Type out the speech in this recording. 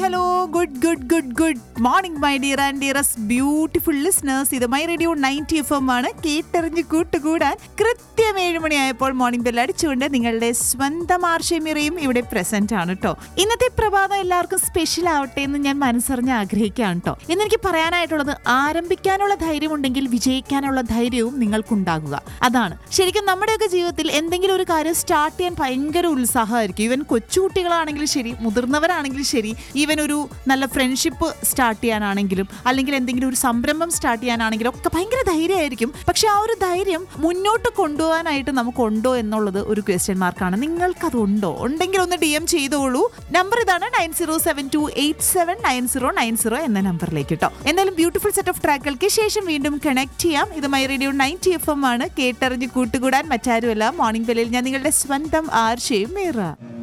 hello good good good good morning my dear and dearest beautiful listeners ഇത് my radio ninety F M ആണ് കേട്ടെറിഞ്ഞ് കൂട്ടുകൂടാൻ കൃത്യം ഏഴ് മണിയായപ്പോൾ മോർണിംഗ് ബെൽ അടിച്ചുകൊണ്ട് നിങ്ങളുടെ സ്വന്തം ആർഷമിറയും ഇവിടെ പ്രസന്റ് ആണ് കേട്ടോ ഇന്നത്തെ പ്രഭാതം എല്ലാവർക്കും സ്പെഷ്യൽ ആവട്ടെ എന്ന് ഞാൻ മനസ്സറിഞ്ഞ് ആഗ്രഹിക്കുകയാണ് കേട്ടോ എന്നെനിക്ക് പറയാനായിട്ടുള്ളത് ആരംഭിക്കാനുള്ള ധൈര്യം ഉണ്ടെങ്കിൽ വിജയിക്കാനുള്ള ധൈര്യവും നിങ്ങൾക്കുണ്ടാകുക അതാണ് ശരിക്കും നമ്മുടെയൊക്കെ ജീവിതത്തിൽ എന്തെങ്കിലും ഒരു കാര്യം സ്റ്റാർട്ട് ചെയ്യാൻ ഭയങ്കര ഉത്സാഹമായിരിക്കും ഈവൻ കൊച്ചുകുട്ടികളാണെങ്കിലും ശരി മുതിർന്നവരാണെങ്കിലും ശരി ഈവൻ ഒരു നല്ല ഫ്രണ്ട്ഷിപ്പ് സ്റ്റാർട്ട് ചെയ്യാനാണെങ്കിലും അല്ലെങ്കിൽ എന്തെങ്കിലും ഒരു സംരംഭം സ്റ്റാർട്ട് ചെയ്യാനാണെങ്കിലും ഒക്കെ ഭയങ്കര ധൈര്യമായിരിക്കും പക്ഷെ ആ ഒരു ധൈര്യം മുന്നോട്ട് കൊണ്ടുപോകാനായിട്ട് നമുക്കുണ്ടോ എന്നുള്ളത് ഒരു ക്വസ്റ്റ്യൻ മാർക്കാണ് നിങ്ങൾക്കത് ഉണ്ടോ ഉണ്ടെങ്കിൽ ഒന്ന് ഡി എം ചെയ്തോളൂ നമ്പർ ഇതാണ് nine zero seven two eight seven nine zero nine zero എന്ന നമ്പറിലേക്ക് കേട്ടോ എന്തായാലും ബ്യൂട്ടിഫുൾ സെറ്റ് ഓഫ് ട്രാക്കുകൾക്ക് ശേഷം വീണ്ടും കണക്ട് ചെയ്യാം ഇത് my radio ninety F M ആണ് കേട്ടറിഞ്ഞ് കൂട്ടുകൂടാൻ മറ്റാരുമല്ല മോർണിംഗ് ബെല്ലിൽ ഞാൻ നിങ്ങളുടെ സ്വന്തം ആർഷയും മീറ